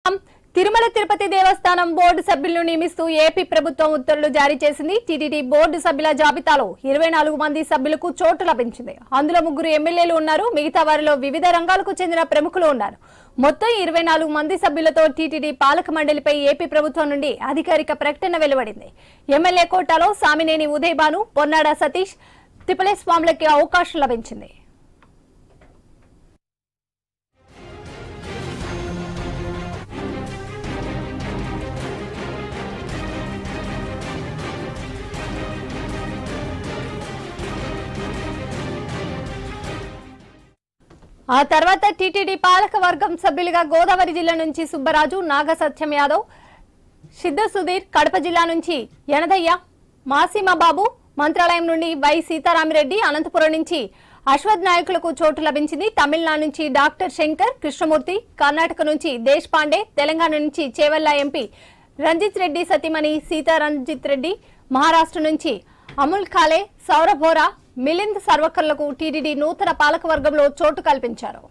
చూద్దాం తిరుమల తిరుపతి దేవస్థానం బోర్డు సభ్యులను నియమిస్తూ ఏపీ ప్రభుత్వం ఉత్తర్వులు జారీ చేసింది టీటీడీ బోర్డు సభ్యుల జాబితాలో ఇరవై నాలుగు మంది సభ్యులకు చోటు లభించింది అందులో ముగ్గురు ఎమ్మెల్యేలు ఉన్నారు మిగతా వారిలో వివిధ రంగాలకు చెందిన ప్రముఖులు ఉన్నారు మొత్తం ఇరవై నాలుగు మంది సభ్యులతో టీటీడీ పాలక మండలిపై ఏపీ ప్రభుత్వం నుండి అధికారిక ప్రకటన వెలువడింది ఎమ్మెల్యే కోటాలో సామినేని ఉదయ్ భాను పొన్నాడ సతీష్ తిప్పలేస్వాములకి అవకాశం లభించింది ఆ తర్వాత టీటీడీ పాలక వర్గం సభ్యులుగా గోదావరి జిల్లా నుంచి సుబ్బరాజు నాగ సత్యం యాదవ్ సిద్ధ సుధీర్ కడప జిల్లా నుంచి యనదయ్య మాసీమ బాబు మంత్రాలయం నుండి వై సీతారామిరెడ్డి అనంతపురం నుంచి అశ్వథ్ నాయకులకు చోటు లభించింది తమిళనాడు నుంచి డాక్టర్ శంకర్ కృష్ణమూర్తి కర్ణాటక నుంచి దేశ్ పాండే తెలంగాణ నుంచి చేవల్ల ఎంపీ రంజిత్ రెడ్డి సతీమణి సీతా రంజిత్ రెడ్డి మహారాష్ట్ర నుంచి అముల్ ఖాలే సౌరభ్ వోరా మిలింద్ సర్వకర్లకు టీడీడీ నూతన పాలక వర్గంలో చోటు కల్పించారు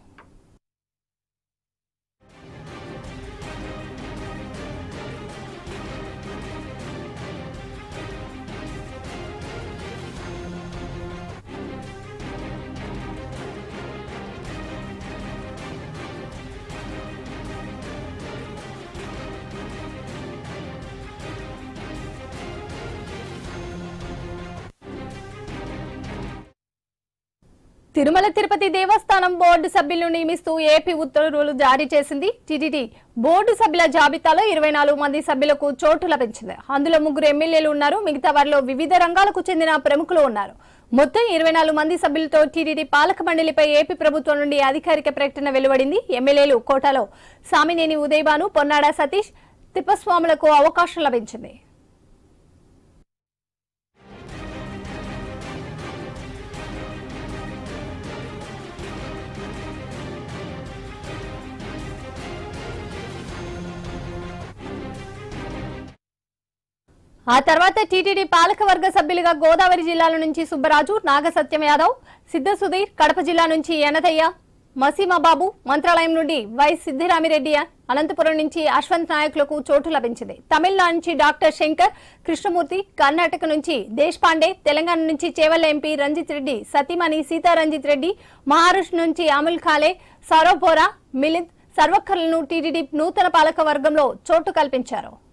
తిరుమల తిరుపతి దేవస్థానం బోర్డు సభ్యులను నియమిస్తూ ఏపీ ఉత్తర్వులు జారీ చేసింది టీటీడీ బోర్డు సభ్యుల జాబితాలో ఇరవై నాలుగు మంది సభ్యులకు చోటు లభించింది అందులో ముగ్గురు ఎమ్మెల్యేలు ఉన్నారు మిగతా వారిలో వివిధ రంగాలకు చెందిన ప్రముఖులు ఉన్నారు మొత్తం ఇరవై నాలుగు మంది సభ్యులతో టీటీడీ పాలక మండలిపై ఏపీ ప్రభుత్వం నుండి అధికారిక ప్రకటన వెలువడింది ఎమ్మెల్యేలు కోటాలో సామినేని ఉదయభాను పొన్నాడ సతీష్ తిప్పస్వాములకు అవకాశం లభించింది ఆ తర్వాత టీటీడీ పాలకవర్గ సభ్యులుగా గోదావరి జిల్లాల నుంచి సుబ్బరాజు నాగ సత్యం యాదవ్ సిద్ధ సుధీర్ కడప జిల్లా నుంచి యనదయ్య మసీమాబాబు మంత్రాలయం నుండి వై సిద్ధిరామిరెడ్డి అనంతపురం నుంచి అశ్వంత్ నాయకులకు చోటు లభించింది తమిళనాడు నుంచి డాక్టర్ శంకర్ కృష్ణమూర్తి కర్ణాటక నుంచి దేశ్ పాండే తెలంగాణ నుంచి చేవల్ల ఎంపీ రంజిత్ రెడ్డి సతీమణి సీతా రంజిత్ రెడ్డి మహారాష్ట్ర నుంచి అముల్ ఖాలే సౌరవ్ బోరా మిలింద్ సర్వకర్లను టీటీడీ నూతన పాలక వర్గంలో చోటు కల్పించారు